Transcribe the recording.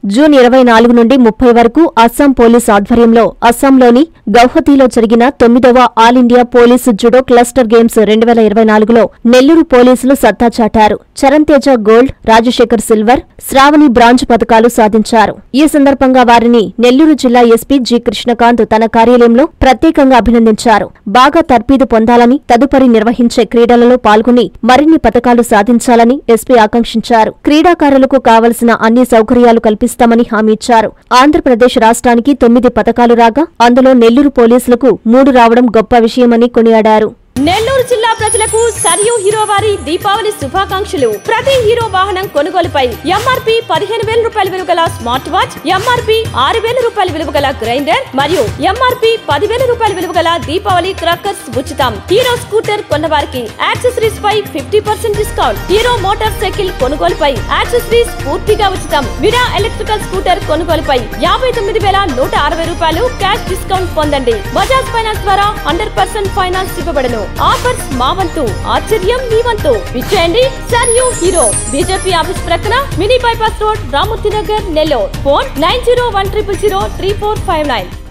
June ఇరవై నాలుగు నుండి ముప్పై వరకు అస్సాం పోలీస్ ఆధ్వర్యంలో అస్సాంలోని గౌహతిలో జరిగిన తొమ్మిదవ All India police judo cluster games రెండు వేల ఇరవై నాలుగులో నెల్లూరు పోలీసులు సత్తా చాటారు Charan Teja gold Rajasekhar silver Sravani bronze పథకాలు సాధించారు ఈ సందర్భంగా వారిని నెల్లూరు జిల్లా ఎస్పీ జి కృష్ణకాంత్ తన కార్యాలయంలో ప్రత్యేకంగా అభినందించారు బాగా తర్పీదు పొందాలని తదుపరి నిర్వహించే క్రీడలలో పాల్గొని మరిన్ని పథకాలు సాధించాలని ఎస్పీ ఆకాంక్షించారు క్రీడాకారులకు కావలసిన అన్ని సౌకర్యాలు కల్పిస్తామని హామీ ఇచ్చారు ఆంధ్రప్రదేశ్ రాష్ట్రానికి తొమ్మిది పథకాలు రాగా అందులో నెల్లూరు పోలీసులకు మూడు రావడం గొప్ప విషయమని కొనియాడారు నెల్లూరు జిల్లా ప్రజలకు సరియు హీరో వారి దీపావళి శుభాకాంక్షలు ప్రతి హీరో వాహనం కొనుగోలుపై ఎంఆర్పి పదిహేను వేల రూపాయల విలువ గల స్మార్ట్ వాచ్ ఎంఆర్పి ఆరు వేల రూపాయల విలువ గల గ్రైండర్ మరియు ఎంఆర్పి పదివేల రూపాయల విలువ గల దీపావళి క్రాకర్స్ ఉచితం హీరో స్కూటర్ కొన్న వారికి యాక్సెసరీస్ పై fifty percent discount Hero motorcycle కొనుగోలుపై యాక్సెసరీస్ పూర్తిగా ఉచితం విరా ఎలక్ట్రికల్ స్కూటర్ కొనుగోలుపై యాభై తొమ్మిది వేల నూట అరవై రూపాయలు క్యాష్ డిస్కౌంట్ పొందండి బజాజ్ ఫైనాన్స్ ద్వారా హండ్రెడ్ పర్సెంట్ ఫైనాన్స్ ఇవ్వబడను ఆఫర్స్ మా వంతు ఆశ్చర్యం మీ వంతు విచ్చేయండి సర్ యూ హీరో బీజేపీ ఆఫీస్ ప్రక్కన mini bypass road Ramurthy Nagar Nellore phone nine zero one triple zero three four five nine